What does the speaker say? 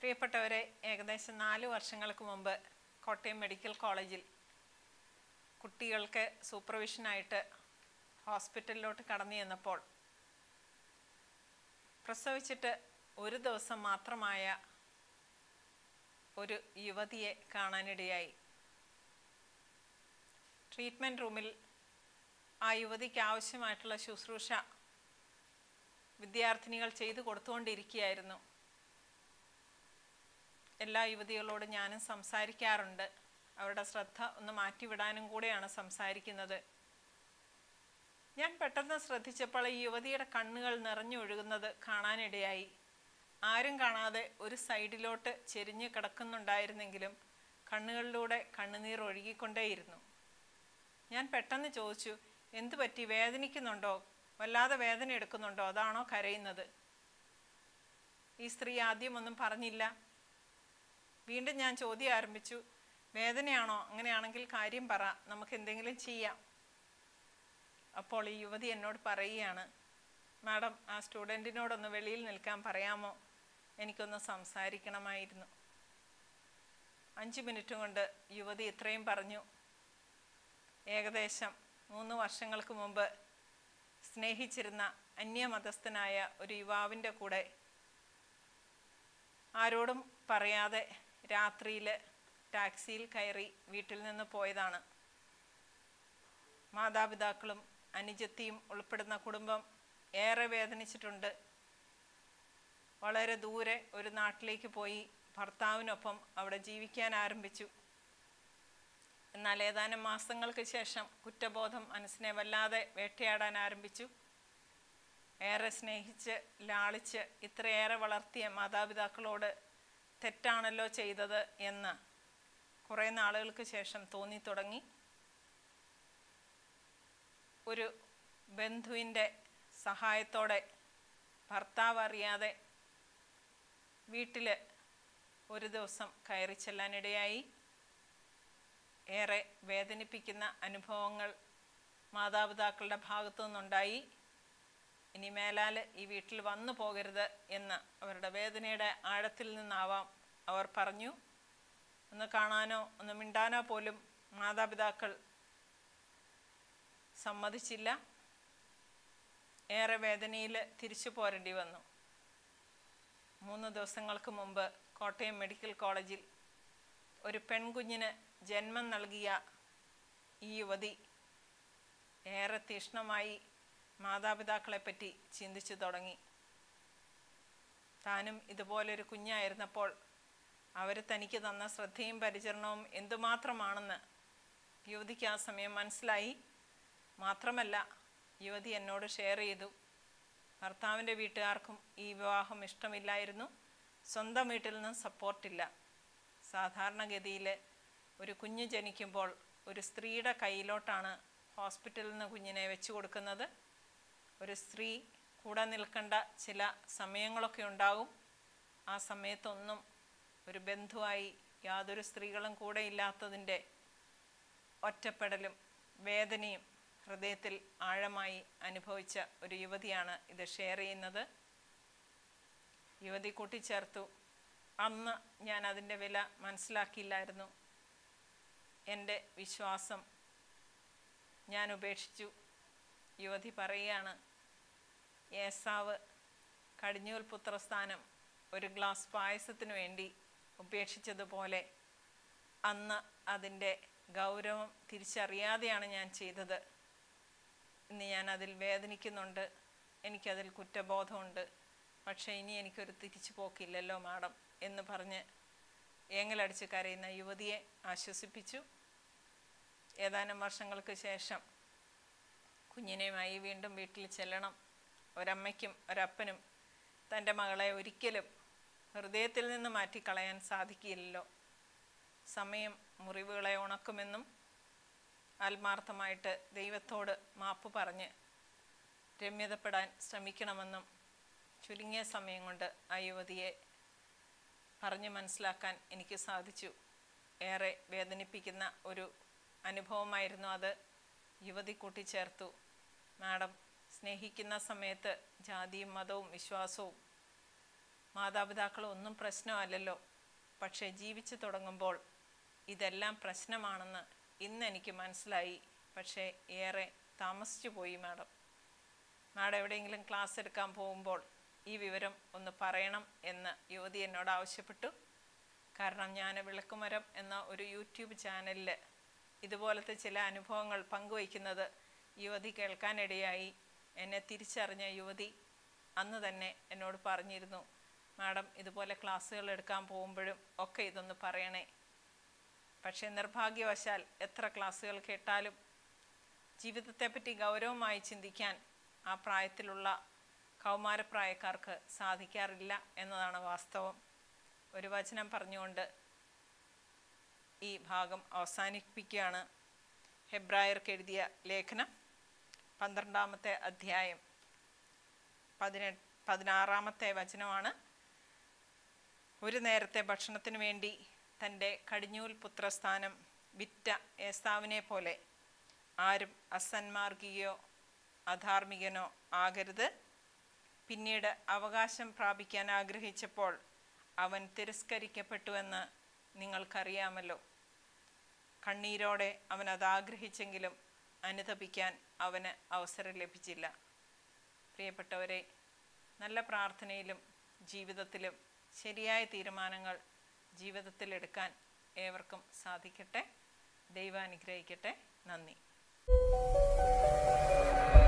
പ്രിയപ്പെട്ടവരെ ഏകദേശം നാല് വർഷങ്ങൾക്ക് മുമ്പ് കോട്ടയം മെഡിക്കൽ കോളേജിൽ കുട്ടികൾക്ക് സൂപ്പർവിഷനായിട്ട് ഹോസ്പിറ്റലിലോട്ട് കടന്നു ചെന്നപ്പോൾ പ്രസവിച്ചിട്ട് ഒരു ദിവസം മാത്രമായ ഒരു യുവതിയെ കാണാനിടയായി ട്രീറ്റ്മെൻറ്റ് റൂമിൽ ആ യുവതിക്ക് ആവശ്യമായിട്ടുള്ള ശുശ്രൂഷ വിദ്യാർത്ഥിനികൾ ചെയ്തു കൊടുത്തുകൊണ്ടിരിക്കുകയായിരുന്നു എല്ലാ യുവതികളോടും ഞാനും സംസാരിക്കാറുണ്ട് അവരുടെ ശ്രദ്ധ ഒന്ന് മാറ്റിവിടാനും കൂടെയാണ് സംസാരിക്കുന്നത് ഞാൻ പെട്ടെന്ന് ശ്രദ്ധിച്ചപ്പോൾ ഈ യുവതിയുടെ കണ്ണുകൾ നിറഞ്ഞൊഴുകുന്നത് കാണാനിടയായി ആരും കാണാതെ ഒരു സൈഡിലോട്ട് ചെരിഞ്ഞ് കിടക്കുന്നുണ്ടായിരുന്നെങ്കിലും കണ്ണുകളിലൂടെ കണ്ണുനീർ ഒഴുകിക്കൊണ്ടേയിരുന്നു ഞാൻ പെട്ടെന്ന് ചോദിച്ചു എന്തു പറ്റി വേദനിക്കുന്നുണ്ടോ വല്ലാതെ വേദന എടുക്കുന്നുണ്ടോ അതാണോ കരയുന്നത് ഈ സ്ത്രീ ആദ്യം ഒന്നും പറഞ്ഞില്ല വീണ്ടും ഞാൻ ചോദ്യം ആരംഭിച്ചു വേദനയാണോ അങ്ങനെയാണെങ്കിൽ കാര്യം പറ നമുക്ക് എന്തെങ്കിലും ചെയ്യാം അപ്പോൾ ഈ യുവതി എന്നോട് പറയുകയാണ് മാഡം ആ സ്റ്റുഡൻറ്റിനോടൊന്ന് വെളിയിൽ നിൽക്കാൻ പറയാമോ എനിക്കൊന്ന് സംസാരിക്കണമായിരുന്നു അഞ്ച് മിനിറ്റ് കൊണ്ട് യുവതി ഇത്രയും പറഞ്ഞു ഏകദേശം മൂന്ന് വർഷങ്ങൾക്ക് മുമ്പ് സ്നേഹിച്ചിരുന്ന അന്യമതസ്ഥനായ ഒരു യുവാവിൻ്റെ കൂടെ ആരോടും പറയാതെ രാത്രിയിൽ ടാക്സിയിൽ കയറി വീട്ടിൽ നിന്ന് പോയതാണ് മാതാപിതാക്കളും അനുജത്തിയും ഉൾപ്പെടുന്ന കുടുംബം ഏറെ വേദനിച്ചിട്ടുണ്ട് വളരെ ദൂരെ ഒരു നാട്ടിലേക്ക് പോയി ഭർത്താവിനൊപ്പം അവിടെ ജീവിക്കാൻ ആരംഭിച്ചു എന്നാൽ ഏതാനും മാസങ്ങൾക്ക് ശേഷം കുറ്റബോധം മനസ്സിനെ വല്ലാതെ വേട്ടയാടാൻ ആരംഭിച്ചു ഏറെ സ്നേഹിച്ച് ലാളിച്ച് ഇത്രയേറെ വളർത്തിയ മാതാപിതാക്കളോട് തെറ്റാണല്ലോ ചെയ്തത് എന്ന് കുറേ നാളുകൾക്ക് ശേഷം തോന്നി തുടങ്ങി ഒരു ബന്ധുവിൻ്റെ സഹായത്തോടെ ഭർത്താവ് അറിയാതെ വീട്ടിൽ ഒരു ദിവസം കയറി ചെല്ലാനിടയായി ഏറെ വേദനിപ്പിക്കുന്ന അനുഭവങ്ങൾ മാതാപിതാക്കളുടെ ഭാഗത്തു നിന്നുണ്ടായി ഇനി മേലാൽ ഈ വീട്ടിൽ വന്നു പോകരുത് എന്ന് അവരുടെ വേദനയുടെ ആഴത്തിൽ നിന്നാവാം അവർ പറഞ്ഞു ഒന്ന് കാണാനോ ഒന്ന് മിണ്ടാനോ പോലും മാതാപിതാക്കൾ സമ്മതിച്ചില്ല ഏറെ വേദനയിൽ തിരിച്ചു പോരേണ്ടി വന്നു മൂന്ന് ദിവസങ്ങൾക്ക് മുമ്പ് കോട്ടയം മെഡിക്കൽ കോളേജിൽ ഒരു പെൺകുഞ്ഞിന് ജന്മം നൽകിയ ഈ യുവതി ഏറെ തീഷ്ണമായി മാതാപിതാക്കളെപ്പറ്റി ചിന്തിച്ചു തുടങ്ങി താനും ഇതുപോലൊരു കുഞ്ഞായിരുന്നപ്പോൾ അവർ തനിക്ക് തന്ന ശ്രദ്ധയും പരിചരണവും എന്തുമാത്രമാണെന്ന് യുവതിക്ക് ആ സമയം മനസ്സിലായി മാത്രമല്ല യുവതി എന്നോട് ഷെയർ ചെയ്തു ഭർത്താവിൻ്റെ വീട്ടുകാർക്കും ഈ വിവാഹം ഇഷ്ടമില്ലായിരുന്നു സ്വന്തം വീട്ടിൽ നിന്നും സപ്പോർട്ടില്ല സാധാരണഗതിയിൽ ഒരു കുഞ്ഞ് ജനിക്കുമ്പോൾ ഒരു സ്ത്രീയുടെ കയ്യിലോട്ടാണ് ഹോസ്പിറ്റലിൽ നിന്ന് കുഞ്ഞിനെ വെച്ചു കൊടുക്കുന്നത് ഒരു സ്ത്രീ കൂടെ നിൽക്കേണ്ട ചില സമയങ്ങളൊക്കെ ഉണ്ടാകും ആ സമയത്തൊന്നും ഒരു ബന്ധുവായി യാതൊരു സ്ത്രീകളും കൂടെ ഇല്ലാത്തതിൻ്റെ ഒറ്റപ്പെടലും വേദനയും ഹൃദയത്തിൽ ആഴമായി അനുഭവിച്ച ഒരു യുവതിയാണ് ഇത് ഷെയർ ചെയ്യുന്നത് യുവതി കൂട്ടിച്ചേർത്തു അന്ന് ഞാൻ അതിൻ്റെ വില മനസ്സിലാക്കിയില്ലായിരുന്നു എൻ്റെ വിശ്വാസം ഞാൻ ഉപേക്ഷിച്ചു യുവതി പറയുകയാണ് ഏസാവ് കടിഞ്ഞൂൽ പുത്രസ്ഥാനം ഒരു ഗ്ലാസ് പായസത്തിനു വേണ്ടി ഉപേക്ഷിച്ചതുപോലെ അന്ന് അതിൻ്റെ ഗൗരവം തിരിച്ചറിയാതെയാണ് ഞാൻ ചെയ്തത് ഇന്ന് ഞാൻ അതിൽ വേദനിക്കുന്നുണ്ട് എനിക്കതിൽ കുറ്റബോധമുണ്ട് പക്ഷേ ഇനി എനിക്കൊരു തിരിച്ചു പോക്കില്ലല്ലോ മാഡം എന്ന് പറഞ്ഞ് ഏങ്ങലടിച്ച് കരയുന്ന യുവതിയെ ആശ്വസിപ്പിച്ചു ഏതാനും വർഷങ്ങൾക്ക് ശേഷം കുഞ്ഞിനെയുമായി വീണ്ടും വീട്ടിൽ ചെല്ലണം ഒരമ്മയ്ക്കും ഒരപ്പനും തൻ്റെ മകളെ ഒരിക്കലും ഹൃദയത്തിൽ നിന്ന് മാറ്റിക്കളയാൻ സാധിക്കില്ലല്ലോ സമയം മുറിവുകളെ ഉണക്കുമെന്നും ആത്മാർത്ഥമായിട്ട് ദൈവത്തോട് മാപ്പ് പറഞ്ഞ് രമ്യതപ്പെടാൻ ശ്രമിക്കണമെന്നും ചുരുങ്ങിയ സമയം കൊണ്ട് ആ യുവതിയെ പറഞ്ഞു മനസ്സിലാക്കാൻ എനിക്ക് സാധിച്ചു ഏറെ വേദനിപ്പിക്കുന്ന ഒരു അനുഭവമായിരുന്നു അത് യുവതി കൂട്ടിച്ചേർത്തു മാഡം സ്നേഹിക്കുന്ന സമയത്ത് ജാതിയും മതവും വിശ്വാസവും മാതാപിതാക്കൾ ഒന്നും പ്രശ്നമല്ലല്ലോ പക്ഷേ ജീവിച്ചു തുടങ്ങുമ്പോൾ ഇതെല്ലാം പ്രശ്നമാണെന്ന് ഇന്ന് എനിക്ക് മനസ്സിലായി പക്ഷേ ഏറെ താമസിച്ചു പോയി മാഡം മാഡം എവിടെയെങ്കിലും ക്ലാസ് എടുക്കാൻ പോകുമ്പോൾ ഈ വിവരം ഒന്ന് പറയണം എന്ന് യുവതി എന്നോട് ആവശ്യപ്പെട്ടു കാരണം ഞാൻ വിളക്കുമരം എന്ന ഒരു യൂട്യൂബ് ചാനലിൽ ഇതുപോലത്തെ ചില അനുഭവങ്ങൾ പങ്കുവയ്ക്കുന്നത് യുവതി കേൾക്കാനിടയായി എന്നെ തിരിച്ചറിഞ്ഞ യുവതി അന്ന് തന്നെ എന്നോട് പറഞ്ഞിരുന്നു മാഡം ഇതുപോലെ ക്ലാസ്സുകൾ എടുക്കാൻ പോകുമ്പോഴും ഒക്കെ ഇതൊന്ന് പറയണേ പക്ഷേ നിർഭാഗ്യവശാൽ എത്ര ക്ലാസ്സുകൾ കേട്ടാലും ജീവിതത്തെപ്പറ്റി ഗൗരവമായി ചിന്തിക്കാൻ ആ പ്രായത്തിലുള്ള കൗമാരപ്രായക്കാർക്ക് സാധിക്കാറില്ല എന്നതാണ് വാസ്തവം ഒരു വചനം പറഞ്ഞുകൊണ്ട് ഈ ഭാഗം അവസാനിപ്പിക്കുകയാണ് ഹെബ്രായർക്ക് എഴുതിയ ലേഖനം പന്ത്രണ്ടാമത്തെ അധ്യായം പതിനെട്ട് പതിനാറാമത്തെ വചനമാണ് ഒരു നേരത്തെ ഭക്ഷണത്തിനു വേണ്ടി തൻ്റെ കടിഞ്ഞൂൽ പുത്രസ്ഥാനം വിറ്റ ഏസ്താവിനെ പോലെ ആരും അസന്മാർഗികയോ അധാർമികനോ ആകരുത് പിന്നീട് അവകാശം പ്രാപിക്കാൻ ആഗ്രഹിച്ചപ്പോൾ അവൻ തിരസ്കരിക്കപ്പെട്ടുവെന്ന് നിങ്ങൾക്കറിയാമല്ലോ കണ്ണീരോടെ അവൻ അത് ആഗ്രഹിച്ചെങ്കിലും അനുതപിക്കാൻ അവന് അവസരം ലഭിച്ചില്ല പ്രിയപ്പെട്ടവരെ നല്ല പ്രാർത്ഥനയിലും ജീവിതത്തിലും ശരിയായ തീരുമാനങ്ങൾ ജീവിതത്തിൽ എടുക്കാൻ ഏവർക്കും സാധിക്കട്ടെ ദൈവം അനുഗ്രഹിക്കട്ടെ നന്ദി